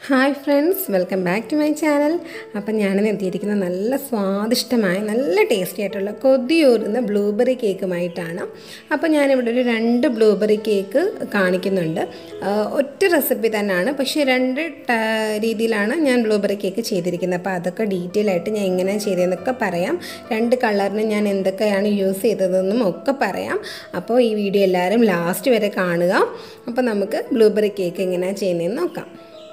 hi friends welcome back to my channel അപ്പം ഞാനിന്ന് എത്തിയിരിക്കുന്ന നല്ല സ്വാദിഷ്ടമായ നല്ല ടേസ്റ്റി ആയിട്ടുള്ള കൊതിയൂറുന്ന ബ്ലൂബെറി കേക്കുമായിട്ടാണ് അപ്പോൾ ഞാനിവിടെ ഒരു രണ്ട് ബ്ലൂബെറി കേക്ക് കാണിക്കുന്നുണ്ട് ആഹ് ഒറ്റ റെസിപ്പി തന്നെയാണ് പക്ഷേ രണ്ട് ട- രീതിയിലാണ് ഞാൻ ബ്ലൂബെറി കേക്ക് ചെയ്തിരിക്കുന്നത് അപ്പോൾ അതൊക്കെ ഡീറ്റെയിൽ ആയിട്ട് ഞാൻ എങ്ങനെയാണ് ചെയ്തതെന്നൊക്കെ പറയാം രണ്ട് കളറിന് ഞാൻ എന്തൊക്കെയാണ് യൂസ് ചെയ്തതെന്നും ഒക്കെ പറയാം അപ്പോൾ ഈ വീഡിയോ എല്ലാവരും ലാസ്റ്റ് വരെ കാണുക അപ്പോൾ നമുക്ക് ബ്ലൂബെറി കേക്ക് എങ്ങനെയാണ് ചെയ്യുന്നതെന്ന് നോക്കാം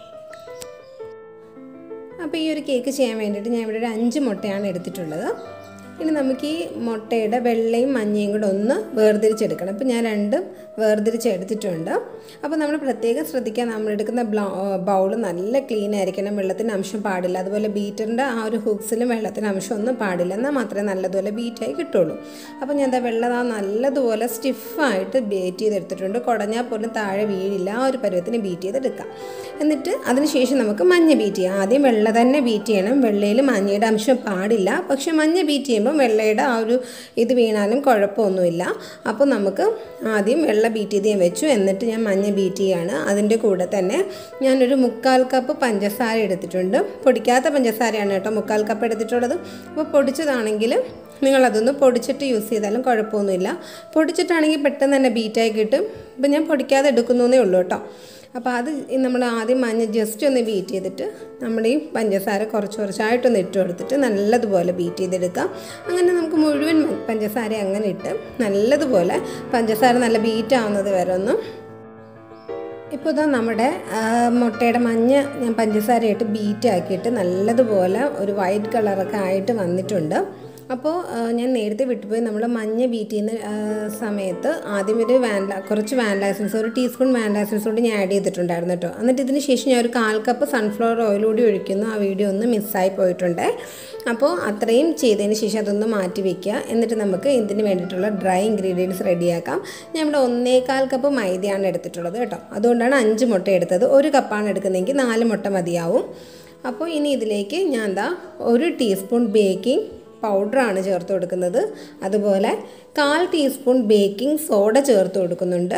അപ്പോൾ ഈ ഒരു കേക്ക് ചെയ്യാൻ വേണ്ടിയിട്ട് ഞാൻ ഇവിടെ ഒരു അഞ്ച് മുട്ടയാണ് എടുത്തിട്ടുള്ളത് ഇനി നമുക്ക് ഈ മുട്ടയുടെ വെള്ളയും മഞ്ഞയും കൂടെ ഒന്ന് വേർതിരിച്ചെടുക്കണം അപ്പോൾ ഞാൻ രണ്ടും വേർതിരിച്ചെടുത്തിട്ടുണ്ട് അപ്പോൾ നമ്മൾ പ്രത്യേകം ശ്രദ്ധിക്കുക നമ്മൾ എടുക്കുന്ന ബൗൾ നല്ല ക്ലീൻ ആയിരിക്കണം വെള്ളത്തിൻ്റെ അംശം പാടില്ല അതുപോലെ ബീറ്ററിൻ്റെ ആ ഒരു ഹുക്സിലും വെള്ളത്തിൻ്റെ അംശം ഒന്നും പാടില്ല എന്നാൽ മാത്രമേ നല്ലതുപോലെ ബീറ്റായി കിട്ടുള്ളൂ അപ്പോൾ ഞാൻ എന്താ വെള്ളം ആ നല്ലതുപോലെ സ്റ്റിഫായിട്ട് ബീറ്റ് ചെയ്തെടുത്തിട്ടുണ്ട് കുടഞ്ഞാൽ പോലും താഴെ വീഴില്ല ആ ഒരു പരുവത്തിന് ബീറ്റ് ചെയ്തെടുക്കാം എന്നിട്ട് അതിനുശേഷം നമുക്ക് മഞ്ഞ ബീറ്റ് ചെയ്യാം ആദ്യം വെള്ള തന്നെ ബീറ്റ് ചെയ്യണം വെള്ളയിൽ മഞ്ഞയുടെ അംശം പാടില്ല പക്ഷേ മഞ്ഞ ബീറ്റ് ചെയ്യുമ്പോൾ വെള്ളയുടെ ആ ഒരു ഇത് വീണാലും കുഴപ്പമൊന്നുമില്ല അപ്പോൾ നമുക്ക് ആദ്യം വെള്ള ബീറ്റ് ചെയ്ത് ഞാൻ വെച്ചു എന്നിട്ട് ഞാൻ മഞ്ഞ ബീറ്റ് ചെയ്യാണ് അതിൻ്റെ കൂടെ തന്നെ ഞാനൊരു മുക്കാൽ കപ്പ് പഞ്ചസാര എടുത്തിട്ടുണ്ട് പൊടിക്കാത്ത പഞ്ചസാരയാണ് കേട്ടോ മുക്കാൽ കപ്പ് എടുത്തിട്ടുള്ളത് അപ്പോൾ പൊടിച്ചതാണെങ്കിൽ നിങ്ങളതൊന്ന് പൊടിച്ചിട്ട് യൂസ് ചെയ്താലും കുഴപ്പമൊന്നുമില്ല പൊടിച്ചിട്ടാണെങ്കിൽ പെട്ടെന്ന് തന്നെ ബീറ്റായി കിട്ടും ഇപ്പം ഞാൻ പൊടിക്കാതെ എടുക്കുന്നേ ഉള്ളൂ കേട്ടോ അപ്പോൾ അത് നമ്മൾ ആദ്യം മഞ്ഞ ജസ്റ്റ് ഒന്ന് ബീറ്റ് ചെയ്തിട്ട് നമ്മൾ ഈ പഞ്ചസാര കുറച്ച് കുറച്ചായിട്ടൊന്ന് ഇട്ട് കൊടുത്തിട്ട് നല്ലതുപോലെ ബീറ്റ് ചെയ്തെടുക്കാം അങ്ങനെ നമുക്ക് മുഴുവൻ പഞ്ചസാര അങ്ങനെ ഇട്ട് നല്ലതുപോലെ പഞ്ചസാര നല്ല ബീറ്റ് ആവുന്നത് വരെ ഒന്ന് ഇപ്പോൾ ഇതാ നമ്മുടെ ആ, മുട്ടയുടെ മഞ്ഞ ഞാൻ പഞ്ചസാരയായിട്ട് ബീറ്റ് ആക്കിയിട്ട് നല്ലതുപോലെ ഒരു വൈറ്റ് കളറൊക്കെ ആയിട്ട് വന്നിട്ടുണ്ട് അപ്പോൾ ആ, ഞാൻ നേരത്തെ വിട്ടുപോയി നമ്മൾ മഞ്ഞ ബീറ്റ് ചെയ്യുന്ന ആ, സമയത്ത് ആദ്യം ഒരു വാനില കുറച്ച് വാനില എസൻസ് ഒരു ടീസ്പൂൺ വാനില എസൻസ് കൂടി ഞാൻ ആഡ് ചെയ്തിട്ടുണ്ടായിരുന്നു കേട്ടോ എന്നിട്ട് ഇതിന് ശേഷം ഞാൻ ഒരു കാൽ കപ്പ് സൺഫ്ലവർ ഓയിൽ കൂടി ഒഴിക്കുന്നു ആ വീഡിയോ ഒന്ന് മിസ്സായി പോയിട്ടുണ്ട് അപ്പോൾ അത്രയും ചെയ്തതിന് ശേഷം അതൊന്ന് മാറ്റി വെക്കുക എന്നിട്ട് നമുക്ക് ഇതിന് വേണ്ടിയിട്ടുള്ള ഡ്രൈ ഇൻഗ്രീഡിയൻസ് റെഡിയാക്കാം ഞാൻ ഇവിടെ ഒന്നേകാൽ കപ്പ് മൈദയാണ് എടുത്തിട്ടുള്ളത് കേട്ടോ അതുകൊണ്ടാണ് അഞ്ച് മുട്ട എടുത്തത് ഒരു കപ്പാണ് എടുക്കുന്നതെങ്കിൽ നാല് മുട്ട മതിയാവും അപ്പോൾ ഇനി ഇതിലേക്ക് ഞാൻ എന്താ ഒരു ടീസ്പൂൺ ബേക്കിംഗ് പൗഡറാണ് ചേർത്ത് കൊടുക്കുന്നത് അതുപോലെ കാൽ ടീസ്പൂൺ ബേക്കിംഗ് സോഡ ചേർത്ത് കൊടുക്കുന്നുണ്ട്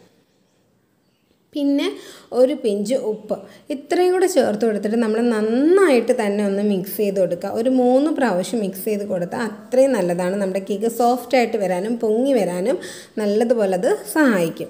പിന്നെ ഒരു പിഞ്ച് ഉപ്പ് ഇത്രയും കൂടെ ചേർത്ത് കൊടുത്തിട്ട് നമ്മൾ നന്നായിട്ട് തന്നെ ഒന്ന് മിക്സ് ചെയ്ത് കൊടുക്കുക ഒരു മൂന്ന് പ്രാവശ്യം മിക്സ് ചെയ്ത് കൊടുത്താൽ അത്രയും നല്ലതാണ് നമ്മുടെ കേക്ക് സോഫ്റ്റായിട്ട് വരാനും പൊങ്ങി വരാനും നല്ലതുപോലെ അത് സഹായിക്കും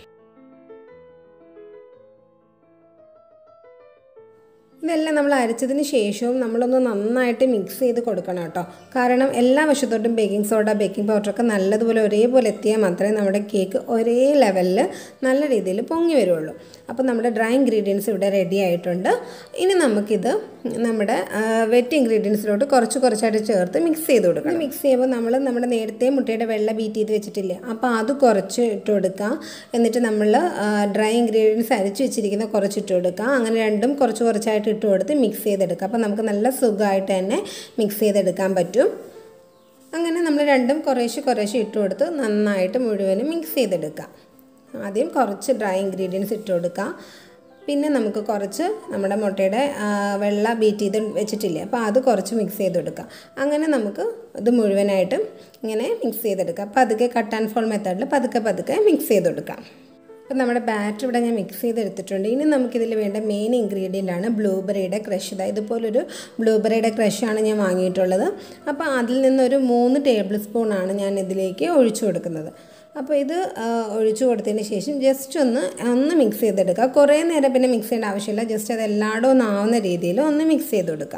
ഇതെല്ലാം നമ്മൾ അരച്ചതിന് ശേഷവും നമ്മളൊന്ന് നന്നായിട്ട് മിക്സ് ചെയ്ത് കൊടുക്കണം കേട്ടോ കാരണം എല്ലാ വശത്തോട്ടും ബേക്കിംഗ് സോഡ ബേക്കിംഗ് പൗഡറൊക്കെ നല്ലതുപോലെ ഒരേപോലെ എത്തിയാൽ മാത്രമേ നമ്മുടെ കേക്ക് ഒരേ ലെവലിൽ നല്ല രീതിയിൽ പൊങ്ങി വരുള്ളൂ അപ്പോൾ നമ്മുടെ ഡ്രൈ ഇൻഗ്രീഡിയൻസ് ഇവിടെ റെഡി ആയിട്ടുണ്ട് ഇനി നമുക്കിത് നമ്മുടെ വെറ്റ് ഇൻഗ്രീഡിയൻസിലോട്ട് കുറച്ച് കുറച്ചായിട്ട് ചേർത്ത് മിക്സ് ചെയ്ത് കൊടുക്കണം മിക്സ് ചെയ്യുമ്പോൾ നമ്മൾ നമ്മുടെ നേരത്തെ മുട്ടയുടെ വെള്ള ബീറ്റ് ചെയ്ത് വെച്ചിട്ടില്ലേ അപ്പോൾ അത് കുറച്ച് ഇട്ട് കൊടുക്കുക എന്നിട്ട് നമ്മൾ ഡ്രൈ ഇൻഗ്രീഡിയൻസ് അരച്ച് വെച്ചിരിക്കുന്ന കുറച്ച് ഇട്ട് കൊടുക്കുക അങ്ങനെ രണ്ടും കുറച്ച് കുറച്ചായിട്ട് ഇട്ട് കൊടുത്ത് മിക്സ് ചെയ്തെടുക്കുക അപ്പോൾ നമുക്ക് നല്ല സുഖമായിട്ട് തന്നെ മിക്സ് ചെയ്തെടുക്കാൻ പറ്റും അങ്ങനെ നമ്മൾ രണ്ടും കുറേശ്ശെ കുറേശ്ശെ ഇട്ട് കൊടുത്ത് നന്നായിട്ട് മുഴുവനും മിക്സ് ചെയ്തെടുക്കുക ആദ്യം കുറച്ച് ഡ്രൈ ഇൻഗ്രീഡിയൻസ് ഇട്ട് കൊടുക്കുക പിന്നെ നമുക്ക് കുറച്ച് നമ്മുടെ മുട്ടയുടെ ആ, വെള്ള ബീറ്റ് ചെയ്ത് വെച്ചിട്ടില്ലേ അപ്പോൾ അത് കുറച്ച് മിക്സ് ചെയ്ത് കൊടുക്കുക അങ്ങനെ നമുക്ക് ഇത് മുഴുവനായിട്ടും ഇങ്ങനെ മിക്സ് ചെയ്തെടുക്കുക പതുക്കെ കട്ട് ആൻഡ് ഫോൾ മെത്തേഡിൽ പതുക്കെ പതുക്കെ മിക്സ് ചെയ്ത് കൊടുക്കാം അപ്പോൾ നമ്മുടെ ബാറ്റർ ഇവിടെ ഞാൻ മിക്സ് ചെയ്തെടുത്തിട്ടുണ്ട് ഇനി നമുക്കിതിൽ വേണ്ട മെയിൻ ഇൻഗ്രീഡിയൻ്റ് ആണ് ബ്ലൂബെറിയുടെ ക്രഷ് ഇതാ ഇതുപോലൊരു ബ്ലൂബെറിയുടെ ക്രഷാണ് ഞാൻ വാങ്ങിയിട്ടുള്ളത് അപ്പോൾ അതിൽ നിന്നൊരു മൂന്ന് ടേബിൾ സ്പൂണാണ് ഞാൻ ഇതിലേക്ക് ഒഴിച്ചു കൊടുക്കുന്നത് അപ്പോൾ ഇത് ആ, ഒഴിച്ചു കൊടുത്തതിന് ശേഷം ജസ്റ്റ് ഒന്ന് ഒന്ന് മിക്സ് ചെയ്തെടുക്കുക കുറേ നേരം പിന്നെ മിക്സ് ചെയ്യേണ്ട ആവശ്യമില്ല ജസ്റ്റ് അത് എല്ലായിടും ഒന്ന് ആവുന്ന രീതിയിൽ ഒന്ന് മിക്സ് ചെയ്ത് കൊടുക്കുക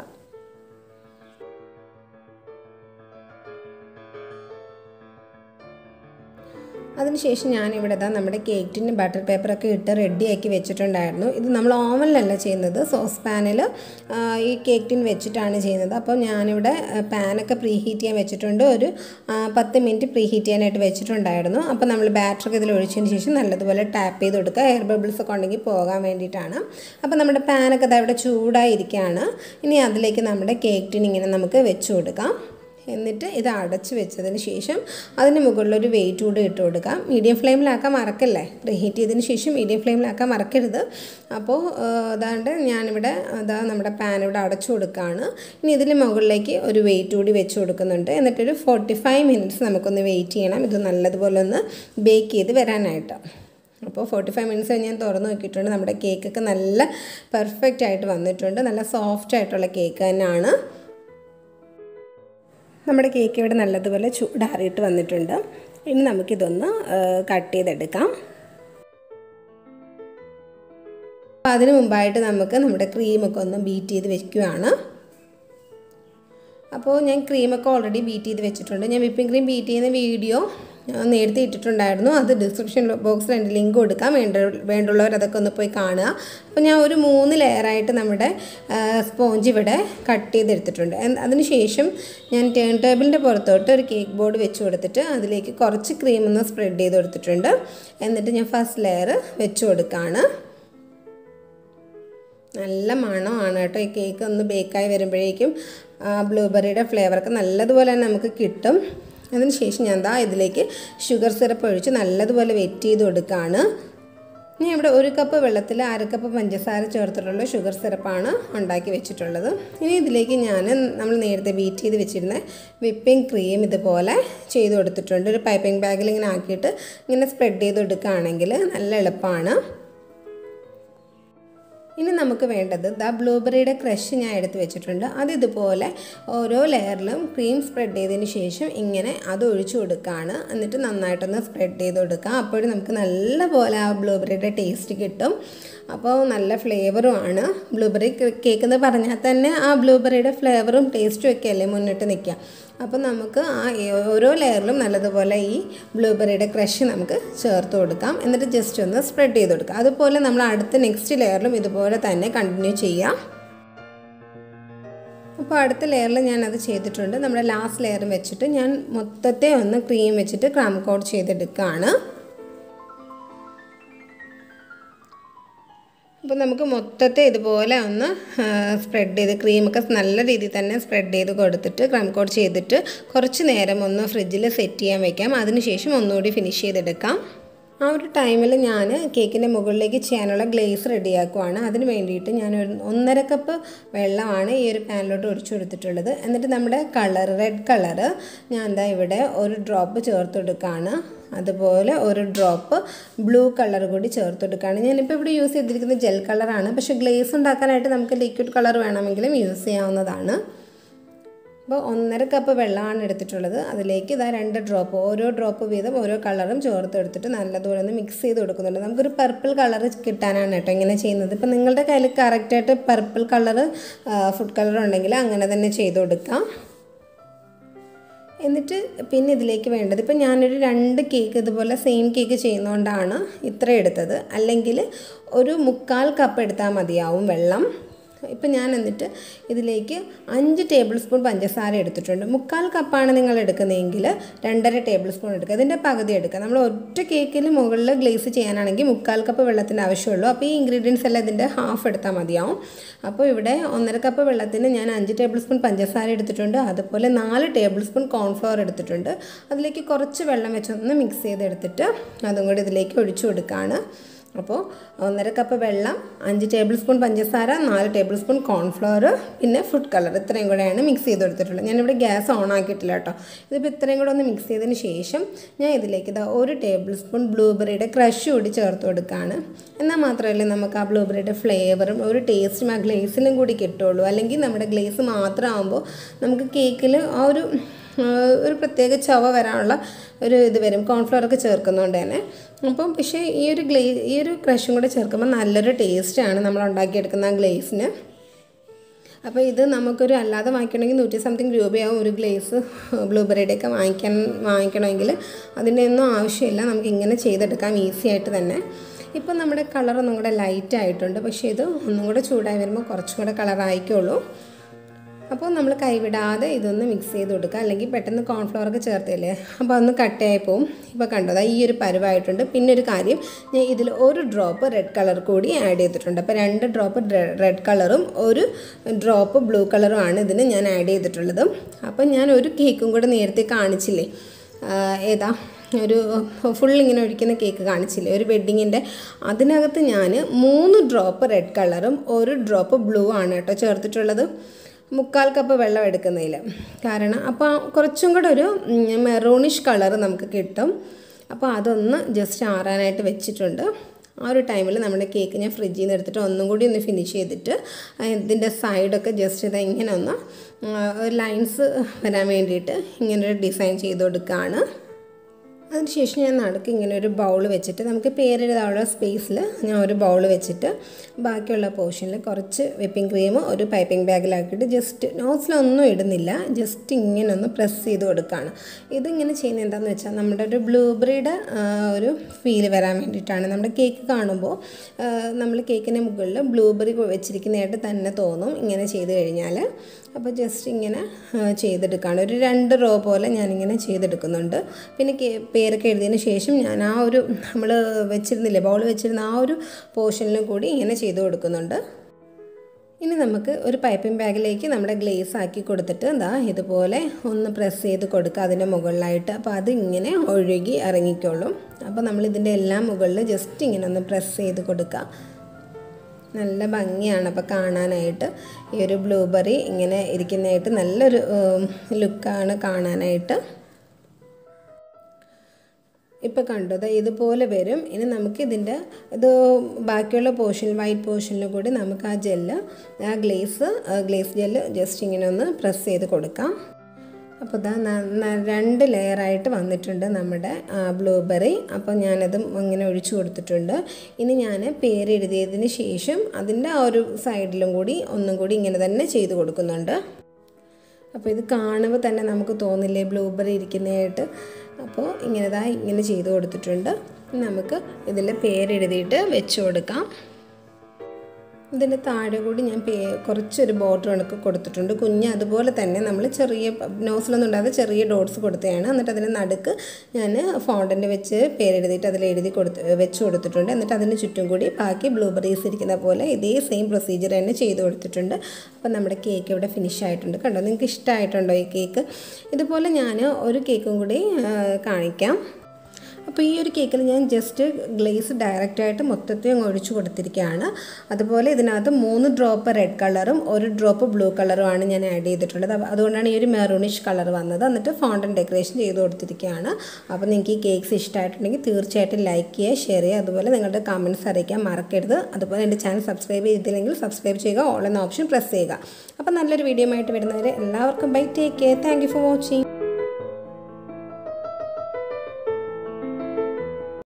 അതിനുശേഷം ഞാനിവിടെ ഇതാ നമ്മുടെ കേക്ക് ടിന് ബട്ടർ പേപ്പറൊക്കെ ഇട്ട് റെഡിയാക്കി വെച്ചിട്ടുണ്ടായിരുന്നു ഇത് നമ്മൾ ഓവനിലല്ല ചെയ്യുന്നത് സോസ് പാനിൽ ഈ കേക്ക് ടിൻ വെച്ചിട്ടാണ് ചെയ്യുന്നത് അപ്പോൾ ഞാനിവിടെ പാനൊക്കെ പ്രീ ഹീറ്റ് ചെയ്യാൻ വെച്ചിട്ടുണ്ട് ഒരു ആ, പത്ത് മിനിറ്റ് പ്രീ ഹീറ്റ് ചെയ്യാനായിട്ട് വെച്ചിട്ടുണ്ടായിരുന്നു അപ്പോൾ നമ്മൾ ബാറ്ററൊക്കെ ഇതിൽ ഒഴിച്ചതിന് ശേഷം നല്ലതുപോലെ ടാപ്പ് ചെയ്ത് കൊടുക്കുക എയർ ബബിൾസ് ഒക്കെ ഉണ്ടെങ്കിൽ പോകാൻ വേണ്ടിയിട്ടാണ് അപ്പോൾ നമ്മുടെ പാനൊക്കെ ഇതാ ഇവിടെ ചൂടായിരിക്കുകയാണ് ഇനി അതിലേക്ക് നമ്മുടെ കേക്ക് ടിൻ ഇങ്ങനെ നമുക്ക് വെച്ച് കൊടുക്കാം എന്നിട്ട് ഇത് അടച്ച് വെച്ചതിന് ശേഷം അതിന് മുകളിൽ ഒരു വെയിറ്റ് കൂടി ഇട്ട് കൊടുക്കാം മീഡിയം ഫ്ലെയിമിലാക്കാൻ മറക്കല്ലേ പ്രീഹീറ്റ് ചെയ്തതിന് ശേഷം മീഡിയം ഫ്ലെയിമിലാക്കാൻ മറക്കരുത് അപ്പോൾ അതാണ്ട് ഞാനിവിടെ അതാ നമ്മുടെ പാൻ ഇവിടെ അടച്ചു കൊടുക്കുകയാണ് ഇനി ഇതിന് മുകളിലേക്ക് ഒരു വെയിറ്റ് കൂടി വെച്ച് കൊടുക്കുന്നുണ്ട് എന്നിട്ടൊരു ഫോർട്ടി ഫൈവ് മിനിറ്റ്സ് നമുക്കൊന്ന് വെയിറ്റ് ചെയ്യണം ഇത് നല്ലതുപോലെ ഒന്ന് ബേക്ക് ചെയ്ത് വരാനായിട്ട് അപ്പോൾ ഫോർട്ടി ഫൈവ് മിനിറ്റ്സ് ഞാൻ തുറന്ന് നോക്കിയിട്ടുണ്ട് നമ്മുടെ കേക്കൊക്കെ നല്ല പെർഫെക്റ്റ് ആയിട്ട് വന്നിട്ടുണ്ട് നല്ല സോഫ്റ്റ് ആയിട്ടുള്ള കേക്ക് തന്നെയാണ് നമ്മുടെ കേക്ക് ഇവിടെ നല്ലതുപോലെ ചൂടാറിയിട്ട് വന്നിട്ടുണ്ട് ഇനി നമുക്കിതൊന്ന് കട്ട് ചെയ്തെടുക്കാം അപ്പോൾ അതിന് മുമ്പായിട്ട് നമുക്ക് നമ്മുടെ ക്രീമൊക്കെ ഒന്ന് ബീറ്റ് ചെയ്ത് വെക്കുകയാണ് അപ്പോൾ ഞാൻ ക്രീമൊക്കെ ഓൾറെഡി ബീറ്റ് ചെയ്ത് വെച്ചിട്ടുണ്ട് ഞാൻ വിപ്പിംഗ് ക്രീം ബീറ്റ് ചെയ്യുന്ന വീഡിയോ നേരത്തെ ഇട്ടിട്ടുണ്ടായിരുന്നു അത് ഡിസ്ക്രിപ്ഷൻ ബോക്സിൽ എൻ്റെ ലിങ്ക് കൊടുക്കാം വേണ്ട വേണ്ടുള്ളവർ അതൊക്കെ ഒന്ന് പോയി കാണുക അപ്പോൾ ഞാൻ ഒരു മൂന്ന് ലെയറായിട്ട് നമ്മുടെ സ്പോഞ്ച് ഇവിടെ കട്ട് ചെയ്തെടുത്തിട്ടുണ്ട് അതിനുശേഷം ഞാൻ ടേൺ ടേബിളിൻ്റെ പുറത്തോട്ട് ഒരു കേക്ക് ബോർഡ് വെച്ച് കൊടുത്തിട്ട് അതിലേക്ക് കുറച്ച് ക്രീം ഒന്ന് സ്പ്രെഡ് ചെയ്ത് കൊടുത്തിട്ടുണ്ട് എന്നിട്ട് ഞാൻ ഫസ്റ്റ് ലെയർ വെച്ച് കൊടുക്കുകയാണ് നല്ല മണമാണ് കേട്ടോ ഈ കേക്ക് ഒന്ന് ബേക്കായി വരുമ്പോഴേക്കും ബ്ലൂബെറിയുടെ ഫ്ലേവറൊക്കെ നല്ലതുപോലെ തന്നെ നമുക്ക് കിട്ടും അതിന് ശേഷം ഞാൻ ദാ ഇതിലേക്ക് ഷുഗർ സിറപ്പ് ഒഴിച്ച് നല്ലതുപോലെ വെറ്റ് ചെയ്ത് കൊടുക്കുകയാണ് ഞാൻ ഇവിടെ ഒരു കപ്പ് വെള്ളത്തിൽ അര കപ്പ് പഞ്ചസാര ചേർത്തിട്ടുള്ള ഷുഗർ സിറപ്പാണ് ഉണ്ടാക്കി വെച്ചിട്ടുള്ളത് ഇനി ഇതിലേക്ക് ഞാൻ നമ്മൾ നേരത്തെ ബീറ്റ് ചെയ്ത് വെച്ചിരുന്ന വിപ്പിംഗ് ക്രീം ഇതുപോലെ ചെയ്ത് കൊടുത്തിട്ടുണ്ട് ഒരു പൈപ്പിംഗ് ബാഗിൽ ഇങ്ങനെ ആക്കിയിട്ട് ഇങ്ങനെ സ്പ്രെഡ് ചെയ്ത് കൊടുക്കുകയാണെങ്കിൽ നല്ല എളുപ്പമാണ് ഇനി നമുക്ക് വേണ്ടത് ദ ബ്ലൂബെറിയുടെ ക്രഷ് ഞാൻ എടുത്ത് വെച്ചിട്ടുണ്ട് അത് ഇതുപോലെ ഓരോ ലെയറിലും ക്രീം സ്പ്രെഡ് ചെയ്തതിന് ശേഷം ഇങ്ങനെ അത് ഒഴിച്ചു കൊടുക്കുകയാണ് എന്നിട്ട് നന്നായിട്ടൊന്ന് സ്പ്രെഡ് ചെയ്ത് കൊടുക്കുക അപ്പോഴും നമുക്ക് നല്ല പോലെ ആ ബ്ലൂബെറിയുടെ ടേസ്റ്റ് കിട്ടും അപ്പോൾ നല്ല ഫ്ലേവറും ആണ് ബ്ലൂബെറി കേക്ക് എന്ന് പറഞ്ഞാൽ തന്നെ ആ ബ്ലൂബെറിയുടെ ഫ്ലേവറും ടേസ്റ്റും ഒക്കെ അല്ലേ മുന്നിട്ട് നിൽക്കുക അപ്പോൾ നമുക്ക് ആ ഓരോ ലെയറിലും നല്ലതുപോലെ ഈ ബ്ലൂബെറിയുടെ ക്രഷ് നമുക്ക് ചേർത്ത് കൊടുക്കാം എന്നിട്ട് ജസ്റ്റ് ഒന്ന് സ്പ്രെഡ് ചെയ്ത് കൊടുക്കാം അതുപോലെ നമ്മൾ അടുത്ത നെക്സ്റ്റ് ലെയറിലും ഇതുപോലെ തന്നെ കണ്ടിന്യൂ ചെയ്യാം അപ്പോൾ അടുത്ത ലെയറിൽ ഞാൻ അത് ചെയ്തിട്ടുണ്ട് നമ്മുടെ ലാസ്റ്റ് ലെയറും വെച്ചിട്ട് ഞാൻ മൊത്തത്തെ ഒന്ന് ക്രീം വെച്ചിട്ട് ക്രം കോട്ട് ചെയ്തെടുക്കുകയാണ് അപ്പോൾ നമുക്ക് മൊത്തത്തെ ഇതുപോലെ ഒന്ന് സ്പ്രെഡ് ചെയ്ത് ക്രീമൊക്കെ നല്ല രീതിയിൽ തന്നെ സ്പ്രെഡ് ചെയ്ത് കൊടുത്തിട്ട് ക്രം കോട്ട് ചെയ്തിട്ട് കുറച്ച് നേരം ഒന്ന് ഫ്രിഡ്ജിൽ സെറ്റ് ചെയ്യാൻ വെക്കാം അതിനുശേഷം ഒന്നുകൂടി ഫിനിഷ് ചെയ്തെടുക്കാം ആ ഒരു ടൈമിൽ ഞാൻ കേക്കിൻ്റെ മുകളിലേക്ക് ചെയ്യാനുള്ള ഗ്ലേസ് റെഡിയാക്കുവാണ് അതിന് വേണ്ടിയിട്ട് ഞാൻ ഒരു ഒന്നര കപ്പ് വെള്ളമാണ് ഈ ഒരു പാനിലോട്ട് ഒഴിച്ചു കൊടുത്തിട്ടുള്ളത് എന്നിട്ട് നമ്മുടെ കളർ റെഡ് കളറ് ഞാൻ എന്താ ഇവിടെ ഒരു ഡ്രോപ്പ് ചേർത്ത് കൊടുക്കുകയാണ് അതുപോലെ ഒരു ഡ്രോപ്പ് ബ്ലൂ കളർ കൂടി ചേർത്ത് കൊടുക്കുകയാണ് ഞാനിപ്പോൾ ഇവിടെ യൂസ് ചെയ്തിരിക്കുന്നത് ജെൽ കളറാണ് പക്ഷേ ഗ്ലേസ് ഉണ്ടാക്കാനായിട്ട് നമുക്ക് ലിക്വിഡ് കളർ വേണമെങ്കിലും യൂസ് ചെയ്യാവുന്നതാണ് അപ്പോൾ ഒന്നര കപ്പ് വെള്ളമാണ് എടുത്തിട്ടുള്ളത് അതിലേക്ക് ഇതാ രണ്ട് ഡ്രോപ്പ് ഓരോ ഡ്രോപ്പ് വീതം ഓരോ കളറും ചേർത്ത് എടുത്തിട്ട് നല്ലതുപോലെ ഒന്ന് മിക്സ് ചെയ്ത് കൊടുക്കുന്നുണ്ട് നമുക്കൊരു പർപ്പിൾ കളർ കിട്ടാനാണ് കേട്ടോ ഇങ്ങനെ ചെയ്യുന്നത് ഇപ്പം നിങ്ങളുടെ കയ്യിൽ കറക്റ്റായിട്ട് പർപ്പിൾ കളർ ഫുഡ് കളർ ഉണ്ടെങ്കിൽ അങ്ങനെ തന്നെ ചെയ്ത് കൊടുക്കാം എന്നിട്ട് പിന്നെ ഇതിലേക്ക് വേണ്ടത് ഇപ്പം ഞാനൊരു രണ്ട് കേക്ക് ഇതുപോലെ സെയിം കേക്ക് ചെയ്യുന്നതുകൊണ്ടാണ് ഇത്ര എടുത്തത് അല്ലെങ്കിൽ ഒരു മുക്കാൽ കപ്പ് എടുത്താൽ മതിയാവും വെള്ളം ഇപ്പം ഞാൻ എന്നിട്ട് ഇതിലേക്ക് അഞ്ച് ടേബിൾ സ്പൂൺ പഞ്ചസാര എടുത്തിട്ടുണ്ട് മുക്കാൽ കപ്പാണ് നിങ്ങൾ എടുക്കുന്നതെങ്കിൽ രണ്ടര ടേബിൾ സ്പൂൺ എടുക്കുക ഇതിൻ്റെ പകുതി എടുക്കുക നമ്മൾ ഒറ്റ കേക്കിൽ മുകളിൽ ഗ്ലേസ് ചെയ്യാനാണെങ്കിൽ മുക്കാൽ കപ്പ് വെള്ളത്തിൻ്റെ ആവശ്യമുള്ളൂ അപ്പോൾ ഈ ഇൻഗ്രീഡിയൻസ് എല്ലാം ഇതിൻ്റെ ഹാഫ് എടുത്താൽ മതിയാവും അപ്പോൾ ഇവിടെ ഒന്നര കപ്പ് വെള്ളത്തിന് ഞാൻ അഞ്ച് ടേബിൾ സ്പൂൺ പഞ്ചസാര എടുത്തിട്ടുണ്ട് അതുപോലെ നാല് ടേബിൾ സ്പൂൺ കോൺഫ്ലവർ എടുത്തിട്ടുണ്ട് അതിലേക്ക് കുറച്ച് വെള്ളം വെച്ചൊന്ന് മിക്സ് ചെയ്തെടുത്തിട്ട് അതും കൂടി ഇതിലേക്ക് ഒഴിച്ചു കൊടുക്കുകയാണ് അപ്പോൾ ഒന്നര കപ്പ് വെള്ളം അഞ്ച് ടേബിൾ സ്പൂൺ പഞ്ചസാര നാല് ടേബിൾ സ്പൂൺ കോൺഫ്ലവർ പിന്നെ ഫുഡ് കളർ ഇത്രയും കൂടെയാണ് മിക്സ് ചെയ്ത് കൊടുത്തിട്ടുള്ളത് ഞാനിവിടെ ഗ്യാസ് ഓൺ ആക്കിയിട്ടില്ല കേട്ടോ ഇതിപ്പോൾ ഇത്രയും കൂടെ ഒന്ന് മിക്സ് ചെയ്തതിന് ശേഷം ഞാൻ ഇതിലേക്ക് ഇതാ ഒരു ടേബിൾ സ്പൂൺ ബ്ലൂബെറിയുടെ ക്രഷ് കൂടി ചേർത്ത് കൊടുക്കുകയാണ് എന്നാൽ മാത്രമല്ലേ നമുക്ക് ആ ബ്ലൂബെറിയുടെ ഫ്ലേവറും ഒരു ടേസ്റ്റും ആ ഗ്ലേസിലും കൂടി കിട്ടുള്ളൂ അല്ലെങ്കിൽ നമ്മുടെ ഗ്ലേസ് മാത്രമാകുമ്പോൾ നമുക്ക് കേക്കിൽ ആ ഒരു ഒരു പ്രത്യേക ചവ വരാനുള്ള ഒരു ഇത് വരും കോൺഫ്ലവറൊക്കെ ചേർക്കുന്നതുകൊണ്ട് തന്നെ അപ്പം പക്ഷേ ഈ ഒരു ഗ്ലേ ഈ ഒരു ക്രഷും കൂടെ ചേർക്കുമ്പോൾ നല്ലൊരു ടേസ്റ്റാണ് നമ്മൾ ഉണ്ടാക്കിയെടുക്കുന്ന ആ ഗ്ലേസിന് അപ്പോൾ ഇത് നമുക്കൊരു അല്ലാതെ വാങ്ങിക്കണമെങ്കിൽ നൂറ്റി സംതിങ് രൂപയാവും ഒരു ഗ്ലേസ് ബ്ലൂബെറിയുടെയൊക്കെ വാങ്ങിക്കാൻ വാങ്ങിക്കണമെങ്കിൽ അതിൻ്റെ ഒന്നും ആവശ്യമില്ല നമുക്ക് ഇങ്ങനെ ചെയ്തെടുക്കാം ഈസി ആയിട്ട് തന്നെ ഇപ്പം നമ്മുടെ കളർ ഒന്നും കൂടെ ലൈറ്റ് ആയിട്ടുണ്ട് പക്ഷേ ഇത് ഒന്നും കൂടെ ചൂടായി വരുമ്പോൾ കുറച്ചും കൂടെ കളർ ആയിക്കോളൂ അപ്പോൾ നമ്മൾ കൈവിടാതെ ഇതൊന്ന് മിക്സ് ചെയ്ത് കൊടുക്കുക അല്ലെങ്കിൽ പെട്ടെന്ന് കോൺഫ്ലവർ ഒക്കെ ചേർത്തില്ലേ അപ്പോൾ അതൊന്ന് കട്ടയായി പോവും ഇപ്പോൾ കണ്ടത് ഈ ഒരു പരുവായിട്ടുണ്ട് പിന്നെ ഒരു കാര്യം ഞാൻ ഇതിൽ ഒരു ഡ്രോപ്പ് റെഡ് കളർ കൂടി ആഡ് ചെയ്തിട്ടുണ്ട് അപ്പോൾ രണ്ട് ഡ്രോപ്പ് റെഡ് കളറും ഒരു ഡ്രോപ്പ് ബ്ലൂ കളറും ആണ് ഇതിന് ഞാൻ ആഡ് ചെയ്തിട്ടുള്ളത് അപ്പോൾ ഞാൻ ഒരു കേക്കും കൂടെ നേരത്തെ കാണിച്ചില്ലേ ഏതാ ഒരു ഫുൾ ഇങ്ങനെ ഒഴിക്കുന്ന കേക്ക് കാണിച്ചില്ലേ ഒരു വെഡ്ഡിങ്ങിൻ്റെ അതിനകത്ത് ഞാൻ മൂന്ന് ഡ്രോപ്പ് റെഡ് കളറും ഒരു ഡ്രോപ്പ് ബ്ലൂ ആണ് കേട്ടോ ചേർത്തിട്ടുള്ളത് മുക്കാൽ കപ്പ് വെള്ളം എടുക്കുന്നതിൽ കാരണം അപ്പോൾ കുറച്ചും കൂടെ ഒരു മെറൂണിഷ് കളർ നമുക്ക് കിട്ടും അപ്പോൾ അതൊന്ന് ജസ്റ്റ് ആറാനായിട്ട് വെച്ചിട്ടുണ്ട് ആ ഒരു ടൈമിൽ നമ്മുടെ കേക്ക് ഞാൻ ഫ്രിഡ്ജിൽ നിന്ന് എടുത്തിട്ട് ഒന്നും കൂടി ഒന്ന് ഫിനിഷ് ചെയ്തിട്ട് ഇതിൻ്റെ സൈഡൊക്കെ ജസ്റ്റ് ഇത് ഇങ്ങനെ ഒന്ന് ലൈൻസ് വരാൻ വേണ്ടിയിട്ട് ഇങ്ങനൊരു ഡിസൈൻ ചെയ്ത് കൊടുക്കുകയാണ് അതിനുശേഷം ഞാൻ നടുക്ക് ഇങ്ങനെ ഒരു ബൗൾ വെച്ചിട്ട് നമുക്ക് പേരെഴുതാനുള്ള സ്പേസിൽ ഞാൻ ഒരു ബൗൾ വെച്ചിട്ട് ബാക്കിയുള്ള പോർഷനിൽ കുറച്ച് വിപ്പിംഗ് ക്രീം ഒരു പൈപ്പിംഗ് ബാഗിലാക്കിയിട്ട് ജസ്റ്റ് നോസിലൊന്നും ഇടുന്നില്ല ജസ്റ്റ് ഇങ്ങനെ ഒന്ന് പ്രസ് ചെയ്ത് കൊടുക്കുകയാണ് ഇതിങ്ങനെ ചെയ്യുന്നത് എന്താണെന്ന് വെച്ചാൽ നമ്മുടെ ഒരു ബ്ലൂബെറിയുടെ ഒരു ഫീൽ വരാൻ വേണ്ടിയിട്ടാണ് നമ്മുടെ കേക്ക് കാണുമ്പോൾ നമ്മൾ കേക്കിന് മുകളിൽ ബ്ലൂബെറി വെച്ചിരിക്കുന്നതായിട്ട് തന്നെ തോന്നും ഇങ്ങനെ ചെയ്ത് കഴിഞ്ഞാൽ അപ്പോൾ ജസ്റ്റ് ഇങ്ങനെ ചെയ്തെടുക്കുകയാണ് ഒരു രണ്ട് റോ പോലെ ഞാനിങ്ങനെ ചെയ്തെടുക്കുന്നുണ്ട് പിന്നെ പേരൊക്കെ എഴുതിയതിന് ശേഷം ഞാൻ ആ ഒരു നമ്മൾ വെച്ചിരുന്നില്ലേ ബൗൾ വെച്ചിരുന്ന ആ ഒരു പോർഷനിലും കൂടി ഇങ്ങനെ ചെയ്ത് കൊടുക്കുന്നുണ്ട് ഇനി നമുക്ക് ഒരു പൈപ്പിംഗ് ബാഗിലേക്ക് നമ്മുടെ ഗ്ലേസ് ആക്കി കൊടുത്തിട്ട് എന്താ ഇതുപോലെ ഒന്ന് പ്രസ് ചെയ്ത് കൊടുക്കുക അതിൻ്റെ മുകളിലായിട്ട് അപ്പോൾ അത് ഇങ്ങനെ ഒഴുകി ഇറങ്ങിക്കോളും അപ്പോൾ നമ്മൾ ഇതിൻ്റെ എല്ലാം മുകളിൽ ജസ്റ്റ് ഇങ്ങനെ ഒന്ന് പ്രസ് ചെയ്ത് കൊടുക്കുക നല്ല ഭംഗിയാണ് അപ്പോൾ കാണാനായിട്ട് ഈ ഒരു ബ്ലൂബെറി ഇങ്ങനെ ഇരിക്കുന്നതായിട്ട് നല്ലൊരു ലുക്കാണ് കാണാനായിട്ട് ഇപ്പോൾ കണ്ടത് ഇതുപോലെ വരും ഇനി നമുക്ക് ഇതിൻ്റെ ഇത് ബാക്കിയുള്ള പോർഷൻ വൈറ്റ് പോർഷനിലും കൂടി നമുക്ക് ആ ജെല്ല് ആ ഗ്ലേസ് ഗ്ലേസ് ജെല്ല് ജസ്റ്റ് ഇങ്ങനെ ഒന്ന് പ്രസ് ചെയ്ത് കൊടുക്കാം അപ്പോൾ ഇതാ രണ്ട് ലെയറായിട്ട് വന്നിട്ടുണ്ട് നമ്മുടെ ബ്ലൂബെറി അപ്പോൾ ഞാനതും ഇങ്ങനെ ഒഴിച്ചു കൊടുത്തിട്ടുണ്ട് ഇനി ഞാൻ പേരെഴുതിയതിന് ശേഷം അതിൻ്റെ ആ ഒരു സൈഡിലും കൂടി ഒന്നും കൂടി ഇങ്ങനെ തന്നെ ചെയ്ത് കൊടുക്കുന്നുണ്ട് അപ്പോൾ ഇത് കാണുമ്പോൾ തന്നെ നമുക്ക് തോന്നില്ലേ ബ്ലൂബെറി ഇരിക്കുന്നതായിട്ട് അപ്പോൾ ഇങ്ങനെതാ ഇങ്ങനെ ചെയ്ത് കൊടുത്തിട്ടുണ്ട് നമുക്ക് ഇതിൽ പേരെഴുതിയിട്ട് വെച്ച് കൊടുക്കാം ഇതിൻ്റെ താഴെ കൂടി ഞാൻ പേ കുറച്ചൊരു ബോർഡർ കണക്ക് കൊടുത്തിട്ടുണ്ട് കുഞ്ഞ് അതുപോലെ തന്നെ നമ്മൾ ചെറിയ നോസിലൊന്നും ഉണ്ടാകാതെ ചെറിയ ഡോട്ട്സ് കൊടുത്തതാണ് എന്നിട്ട് അതിൻ്റെ നടുക്ക് ഞാൻ ഫോണ്ടൻ്റ് വെച്ച് പേരെഴുതിയിട്ട് അതിൽ എഴുതി കൊടുത്ത് വെച്ച് കൊടുത്തിട്ടുണ്ട് എന്നിട്ട് അതിന് ചുറ്റും കൂടി ബാക്കി ബ്ലൂബെറീസ് ഇരിക്കുന്ന പോലെ ഇതേ സെയിം പ്രൊസീജിയർ തന്നെ ചെയ്ത് കൊടുത്തിട്ടുണ്ട് അപ്പോൾ നമ്മുടെ കേക്ക് ഇവിടെ ഫിനിഷ് ആയിട്ടുണ്ട് കണ്ടോ നിങ്ങൾക്ക് ഇഷ്ടമായിട്ടുണ്ടോ ഈ കേക്ക് ഇതുപോലെ ഞാൻ ഒരു കേക്കും കൂടി കാണിക്കാം അപ്പോൾ ഈ ഒരു കേക്കിൽ ഞാൻ ജസ്റ്റ് ഗ്ലേസ് ഡയറക്റ്റായിട്ട് മൊത്തത്തിൽ അങ്ങ് ഒഴിച്ചു കൊടുത്തിരിക്കുകയാണ് അതുപോലെ ഇതിനകത്ത് മൂന്ന് ഡ്രോപ്പ് റെഡ് കളറും ഒരു ഡ്രോപ്പ് ബ്ലൂ കളറുമാണ് ഞാൻ ആഡ് ചെയ്തിട്ടുള്ളത് അതുകൊണ്ടാണ് ഈ ഒരു മെറൂണിഷ് കളർ വന്നത് എന്നിട്ട് ഫോണ്ടൻ ഡെക്കറേഷൻ ചെയ്ത് കൊടുത്തിരിക്കുകയാണ് അപ്പോൾ നിങ്ങൾക്ക് ഈ കേക്ക്സ് ഇഷ്ടമായിട്ടുണ്ടെങ്കിൽ തീർച്ചയായിട്ടും ലൈക്ക് ചെയ്യുക ഷെയർ ചെയ്യുക അതുപോലെ നിങ്ങളുടെ കമൻറ്റ്സ് അറിയിക്കാൻ മറക്കരുത് അതുപോലെ എൻ്റെ ചാനൽ സബ്സ്ക്രൈബ് ചെയ്തില്ലെങ്കിൽ സബ്സ്ക്രൈബ് ചെയ്യുക ഓൾ എന്ന ഓപ്ഷൻ പ്രസ് ചെയ്യുക അപ്പോൾ നല്ലൊരു വീഡിയോ ആയിട്ട് വരുന്നവരെ എല്ലാവർക്കും bye take care thank for watching